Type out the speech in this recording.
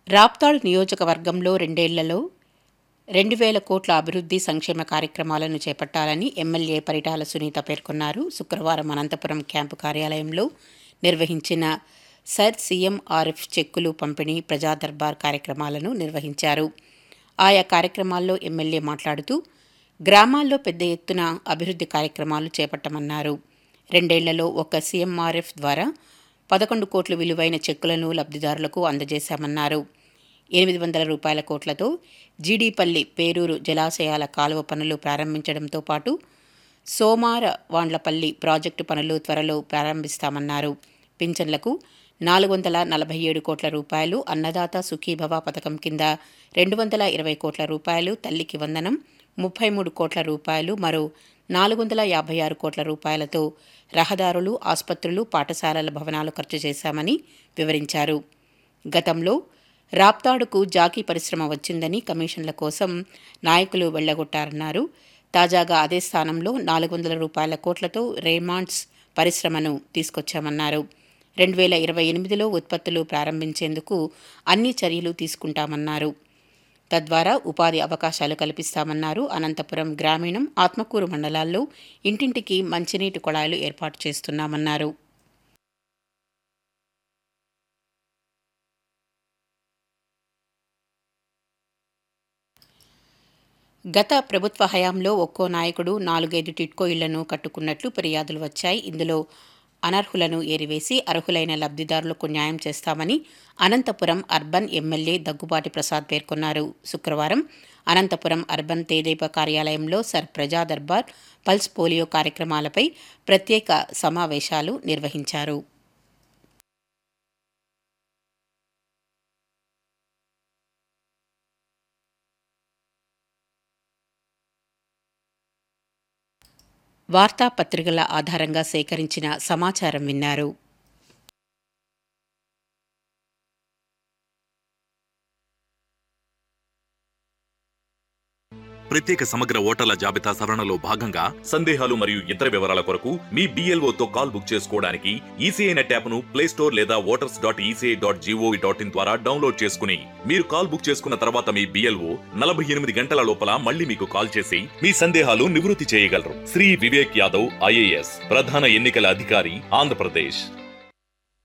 రాప్తాడ్ నియోజకవర్గంలో రెండేళ్లలో రెండు వేల కోట్ల అభివృద్ధి సంక్షేమ కార్యక్రమాలను చేపట్టాలని ఎమ్మెల్యే పరిటాల సునీత పేర్కొన్నారు శుక్రవారం అనంతపురం క్యాంపు కార్యాలయంలో నిర్వహించిన సర్ సీఎంఆర్ఎఫ్ చెక్కులు పంపిణీ ప్రజా దర్బార్ కార్యక్రమాలను నిర్వహించారు ఆయా కార్యక్రమాల్లో ఎమ్మెల్యే మాట్లాడుతూ గ్రామాల్లో పెద్ద ఎత్తున అభివృద్ధి కార్యక్రమాలు చేపట్టమన్నారు రెండేళ్లలో ఒక సీఎంఆర్ఎఫ్ ద్వారా పదకొండు కోట్ల విలువైన చెక్కులను లబ్ధిదారులకు అందజేశామన్నారు ఎనిమిది వందల రూపాయల కోట్లతో జీడీపల్లి పేరూరు జలాశయాల కాలువ పనులు ప్రారంభించడంతో పాటు సోమార వాండ్లపల్లి ప్రాజెక్టు పనులు త్వరలో ప్రారంభిస్తామన్నారు పింఛన్లకు నాలుగు వందల నలభై ఏడు కోట్ల రూపాయలు అన్నదాత సుఖీభవ పథకం కింద రెండు వందల ఇరవై కోట్ల రూపాయలు తల్లికి వందనం ముప్పై మూడు కోట్ల రూపాయలు మరో నాలుగు వందల యాభై ఆరు కోట్ల రూపాయలతో రహదారులు ఆసుపత్రులు పాఠశాలల భవనాలు ఖర్చు చేశామని వివరించారు గతంలో రాప్తాడుకు జాకీ పరిశ్రమ వచ్చిందని కమిషన్ల కోసం నాయకులు వెళ్లగొట్టారన్నారు తాజాగా అదే స్థానంలో నాలుగు వందల రూపాయల కోట్లతో రేమాండ్స్ పరిశ్రమను తీసుకొచ్చామన్నారు రెండు వేల ఇరవై ఎనిమిదిలో ఉత్పత్తులు ప్రారంభించేందుకు అన్ని చర్యలు తీసుకుంటామన్నారు తద్వారా ఉపాధి అవకాశాలు కల్పిస్తామన్నారు అనంతపురం గ్రామీణం ఆత్మకూరు మండలాల్లో ఇంటింటికి మంచినీటి కుళాయిలు ఏర్పాటు చేస్తున్నామన్నారు గత ప్రభుత్వ హయాంలో ఒక్కో నాయకుడు నాలుగైదు టిట్కో ఇళ్లను కట్టుకున్నట్లు ఫిర్యాదులు వచ్చాయి ఇందులో అనర్హులను ఏరివేసి అర్హులైన లబ్ధిదారులకు న్యాయం చేస్తామని అనంతపురం అర్బన్ ఎమ్మెల్యే దగ్గుబాటి ప్రసాద్ పేర్కొన్నారు శుక్రవారం అనంతపురం అర్బన్ తేదీప కార్యాలయంలో సర్ ప్రజా దర్బార్ పల్స్ పోలియో కార్యక్రమాలపై ప్రత్యేక సమావేశాలు నిర్వహించారు వార్తాపత్రికల ఆధారంగా సేకరించిన సమాచారం విన్నారు ప్రత్యేక సమగ్ర ఓటర్ల జాబితా సవరణలో భాగంగా సందేహాలు మరియు ఇతర వివరాల కొరకు మీ BLO తో కాల్ బుక్ చేసుకోవడానికి ఈసీఐ నెట్ యాప్ను ప్లే స్టోర్ లేదా voters dot E C I dot G O V dot in ద్వారా డౌన్లోడ్ చేసుకుని మీరు కాల్ బుక్ చేసుకున్న తర్వాత మీ బిఎల్ఓ నలభై ఎనిమిది గంటల లోపల మళ్ళీ మీకు కాల్ చేసి మీ సందేహాలు నివృత్తి చేయగలరు శ్రీ వివేక్ యాదవ్ ఐఏఎస్ ప్రధాన ఎన్నికల అధికారి ఆంధ్రప్రదేశ్